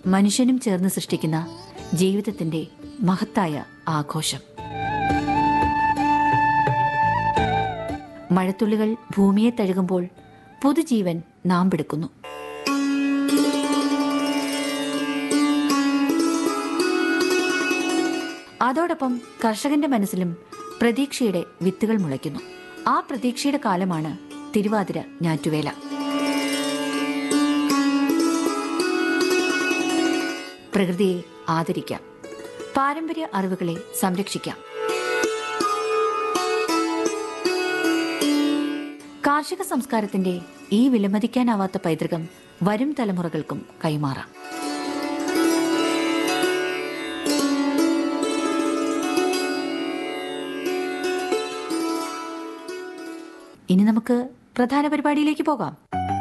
മനുഷ്യനും ചേർന്ന് സൃഷ്ടിക്കുന്ന ജീവിതത്തിന്റെ മഹത്തായ ആഘോഷം മഴത്തുള്ളികൾ ഭൂമിയെ തഴുകുമ്പോൾ പുതുജീവൻ നാം പിടുക്കുന്നു അതോടൊപ്പം കർഷകന്റെ മനസ്സിലും പ്രതീക്ഷയുടെ വിത്തുകൾ മുളയ്ക്കുന്നു ആ പ്രതീക്ഷയുടെ കാലമാണ് തിരുവാതിര ഞാറ്റുവേല പ്രകൃതിയെ ആദരിക്കാം പാരമ്പര്യ അറിവുകളെ സംരക്ഷിക്കാം കാർഷിക സംസ്കാരത്തിന്റെ ഈ വിലമതിക്കാനാവാത്ത പൈതൃകം വരും തലമുറകൾക്കും കൈമാറാം ഇനി നമുക്ക് പ്രധാന പരിപാടിയിലേക്ക് പോകാം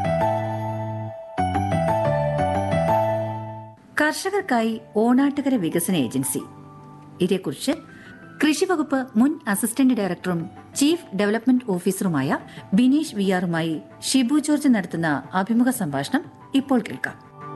കർഷകർക്കായി ഓണാട്ടുകര വികസന ഏജൻസി ഇതേക്കുറിച്ച് കൃഷി വകുപ്പ് മുൻ അസിസ്റ്റന്റ് ഡയറക്ടറും ചീഫ് ഡെവലപ്മെന്റ് ഓഫീസറുമായ ബിനീഷ് വി ആറുമായി ഷിബു ജോർജ് നടത്തുന്ന അഭിമുഖ സംഭാഷണം ഇപ്പോൾ കേൾക്കാം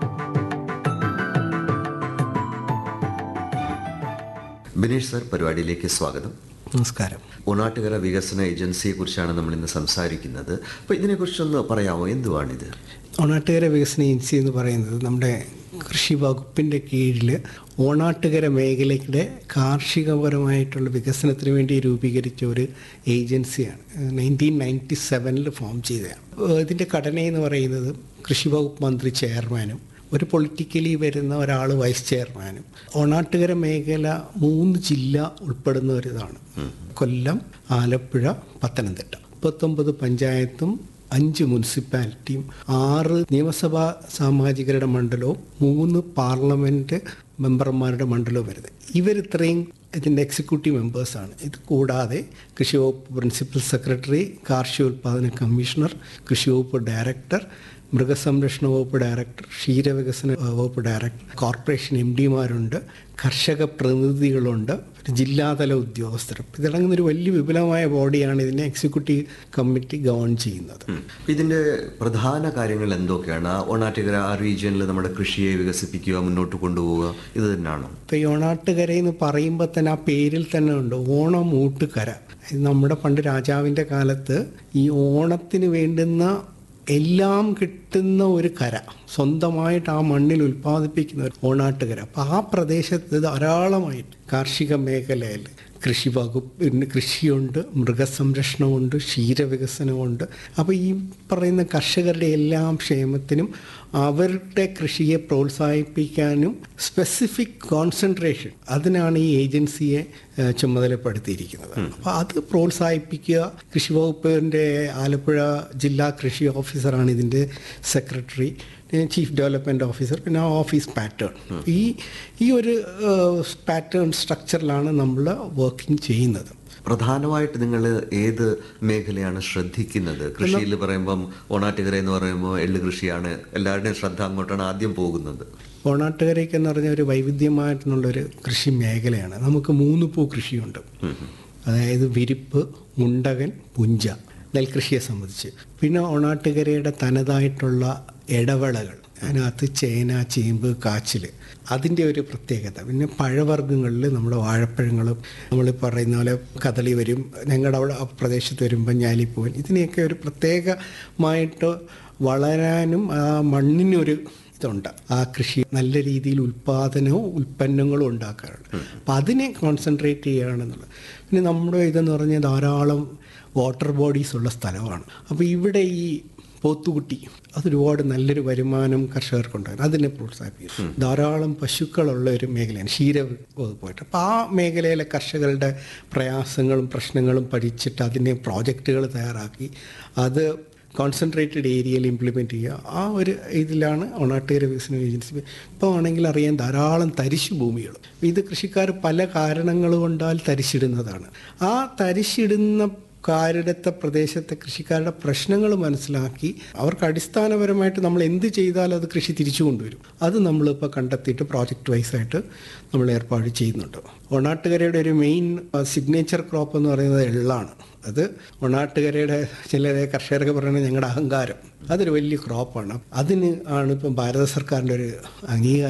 ബിനീഷ് സർ പരിപാടിയിലേക്ക് സ്വാഗതം നമസ്കാരം ഉണാട്ടുകര വികസന ഏജൻസിയെ കുറിച്ചാണ് നമ്മൾ ഇന്ന് സംസാരിക്കുന്നത് അപ്പോൾ ഇതിനെക്കുറിച്ചൊന്ന് പറയാമോ എന്തുവാണിത് ഓണാട്ടുകര വികസന ഏജൻസി എന്ന് പറയുന്നത് നമ്മുടെ കൃഷി വകുപ്പിൻ്റെ കീഴിൽ ഓണാട്ടുകര മേഖലയുടെ കാർഷികപരമായിട്ടുള്ള വികസനത്തിന് വേണ്ടി രൂപീകരിച്ച ഒരു ഏജൻസിയാണ് നയൻറ്റീൻ നയൻറ്റി സെവനിൽ ഫോം ചെയ്തതാണ് ഏഹ് ഇതിൻ്റെ ഘടന എന്ന് പറയുന്നത് കൃഷി വകുപ്പ് മന്ത്രി ചെയർമാനും ഒരു പൊളിറ്റിക്കലി വരുന്ന ഒരാൾ വൈസ് ചെയർമാനും ഓണാട്ടുകര മേഖല മൂന്ന് ജില്ല ഉൾപ്പെടുന്ന ഒരിതാണ് കൊല്ലം ആലപ്പുഴ പത്തനംതിട്ട മുപ്പത്തൊമ്പത് പഞ്ചായത്തും അഞ്ച് മുനിസിപ്പാലിറ്റിയും ആറ് നിയമസഭാ സാമാജികരുടെ മണ്ഡലവും മൂന്ന് പാർലമെൻറ്റ് മെമ്പർമാരുടെ മണ്ഡലവും വരുന്നത് ഇവരിത്രയും ഇതിൻ്റെ എക്സിക്യൂട്ടീവ് മെമ്പേഴ്സാണ് ഇത് കൂടാതെ കൃഷി വകുപ്പ് പ്രിൻസിപ്പൽ സെക്രട്ടറി കാർഷികോൽപാദന കമ്മീഷണർ കൃഷി വകുപ്പ് ഡയറക്ടർ മൃഗസംരക്ഷണ വകുപ്പ് ഡയറക്ടർ ക്ഷീരവികസന വകുപ്പ് ഡയറക്ടർ കോർപ്പറേഷൻ എം ഡിമാരുണ്ട് കർഷക പ്രതിനിധികളുണ്ട് പിന്നെ ജില്ലാതല ഉദ്യോഗസ്ഥർ ഇതടങ്ങുന്ന ഒരു വലിയ വിപുലമായ ബോഡിയാണ് ഇതിനെ എക്സിക്യൂട്ടീവ് കമ്മിറ്റി ഗവൺ ചെയ്യുന്നത് ഇതിൻ്റെ പ്രധാന കാര്യങ്ങൾ എന്തൊക്കെയാണ് ആ ഒണാട്ടുകര ആ റീജിയനിൽ നമ്മുടെ കൃഷിയെ വികസിപ്പിക്കുക മുന്നോട്ട് കൊണ്ടുപോവുക ഇത് തന്നെയാണോ ഇപ്പോൾ ഈ ഓണാട്ടുകര എന്ന് പറയുമ്പോൾ തന്നെ ആ പേരിൽ തന്നെ ഉണ്ട് ഓണം ഊട്ടുകര ഇത് നമ്മുടെ പണ്ട് രാജാവിൻ്റെ കാലത്ത് ഈ ഓണത്തിന് വേണ്ടുന്ന എല്ലാം കിട്ടുന്ന ഒരു കര സ്വന്തമായിട്ട് ആ മണ്ണിൽ ഉൽപ്പാദിപ്പിക്കുന്ന ഒരു ഓണാട്ടുകര അപ്പോൾ ആ പ്രദേശത്ത് ധാരാളമായിട്ട് കാർഷിക മേഖലയിൽ കൃഷി വകുപ്പ് കൃഷിയുണ്ട് മൃഗസംരക്ഷണമുണ്ട് ക്ഷീരവികസനമുണ്ട് അപ്പോൾ ഈ പറയുന്ന കർഷകരുടെ എല്ലാം ക്ഷേമത്തിനും അവരുടെ കൃഷിയെ പ്രോത്സാഹിപ്പിക്കാനും സ്പെസിഫിക് കോൺസെൻട്രേഷൻ അതിനാണ് ഈ ഏജൻസിയെ ഏഹ്, ചുമതലപ്പെടുത്തിയിരിക്കുന്നത് അപ്പോൾ അത് പ്രോത്സാഹിപ്പിക്കുക കൃഷി വകുപ്പിൻ്റെ ആലപ്പുഴ ജില്ലാ കൃഷി ഓഫീസറാണ് ഇതിൻ്റെ സെക്രട്ടറി ചീഫ് ഡെവലപ്മെൻറ്റ് ഓഫീസർ പിന്നെ ആ ഓഫീസ് പാറ്റേൺ ഈ ഈ ഒരു പാറ്റേൺ സ്ട്രക്ചറിലാണ് നമ്മൾ വർക്കിംഗ് ചെയ്യുന്നത് പ്രധാനമായിട്ട് നിങ്ങൾ ഏത് മേഖലയാണ് ശ്രദ്ധിക്കുന്നത് കൃഷിയിൽ പറയുമ്പം ഓണാട്ടുകര എന്ന് പറയുമ്പോൾ എള്ള് കൃഷിയാണ് എല്ലാവരുടെയും ശ്രദ്ധ അങ്ങോട്ടാണ് ആദ്യം പോകുന്നത് ഓണാട്ടുകരയ്ക്ക് എന്ന് പറഞ്ഞ ഒരു വൈവിധ്യമായിട്ടുള്ളൊരു കൃഷി മേഖലയാണ് നമുക്ക് മൂന്ന് പൂ കൃഷിയുണ്ട് അതായത് വിരിപ്പ് മുണ്ടകൻ പുഞ്ച നെൽകൃഷിയെ സംബന്ധിച്ച് പിന്നെ ഓണാട്ടുകരയുടെ തനതായിട്ടുള്ള ഇടവേളകൾ അതിനകത്ത് ചേന ചേമ്പ് കാച്ചിൽ അതിൻ്റെ ഒരു പ്രത്യേകത പിന്നെ പഴവർഗ്ഗങ്ങളിൽ നമ്മുടെ വാഴപ്പഴങ്ങളും നമ്മൾ പറയുന്ന പോലെ കദളി വരും ഞങ്ങളുടെ അവിടെ ആ പ്രദേശത്ത് വരുമ്പോൾ ഞാലിപ്പൂവൻ ഇതിനെയൊക്കെ ഒരു പ്രത്യേകമായിട്ട് വളരാനും ആ മണ്ണിനൊരു ഇതുണ്ട് ആ കൃഷി നല്ല രീതിയിൽ ഉൽപ്പാദനവും ഉൽപ്പന്നങ്ങളും ഉണ്ടാക്കാറുണ്ട് അപ്പം അതിനെ കോൺസെൻട്രേറ്റ് ചെയ്യുകയാണെന്നുള്ളത് പിന്നെ നമ്മുടെ ഇതെന്ന് പറഞ്ഞാൽ ധാരാളം വാട്ടർ ബോഡീസ് ഉള്ള സ്ഥലമാണ് അപ്പോൾ ഇവിടെ ഈ പോത്തുകുട്ടി അതൊരുപാട് നല്ലൊരു വരുമാനം കർഷകർക്കുണ്ടായിരുന്നു അതിനെ പ്രോത്സാഹിപ്പിക്കും ധാരാളം പശുക്കളുള്ള ഒരു മേഖലയാണ് ക്ഷീര വകുപ്പായിട്ട് അപ്പോൾ ആ മേഖലയിലെ കർഷകരുടെ പ്രയാസങ്ങളും പ്രശ്നങ്ങളും പഠിച്ചിട്ട് അതിനെ പ്രോജക്റ്റുകൾ തയ്യാറാക്കി അത് കോൺസെൻട്രേറ്റഡ് ഏരിയയിൽ ഇംപ്ലിമെൻറ്റ് ചെയ്യുക ആ ഒരു ഇതിലാണ് ഒണാട്ടുകര വികസന ഏജൻസി ഇപ്പോൾ ആണെങ്കിൽ അറിയാൻ ധാരാളം തരിശു ഭൂമികൾ ഇത് കൃഷിക്കാർ പല കാരണങ്ങൾ കൊണ്ടാൽ തരിശിടുന്നതാണ് ആ തരിശിടുന്ന കാരിടത്തെ പ്രദേശത്തെ കൃഷിക്കാരുടെ പ്രശ്നങ്ങൾ മനസ്സിലാക്കി അവർക്ക് അടിസ്ഥാനപരമായിട്ട് നമ്മൾ എന്ത് ചെയ്താലും അത് കൃഷി തിരിച്ചു കൊണ്ടുവരും അത് നമ്മളിപ്പോൾ കണ്ടെത്തിയിട്ട് പ്രോജക്റ്റ് വൈസായിട്ട് നമ്മൾ ഏർപ്പാട് ചെയ്യുന്നുണ്ട് ഒണാട്ടുകരയുടെ ഒരു മെയിൻ സിഗ്നേച്ചർ ക്രോപ്പ് എന്ന് പറയുന്നത് എള്ളാണ് അത് ഒണാട്ടുകരയുടെ ചില കർഷകരൊക്കെ പറയുന്നത് ഞങ്ങളുടെ അഹങ്കാരം അതൊരു വലിയ ക്രോപ്പാണ് അതിന് ആണ് ഇപ്പം ഭാരത സർക്കാരിൻ്റെ ഒരു അംഗീകാരം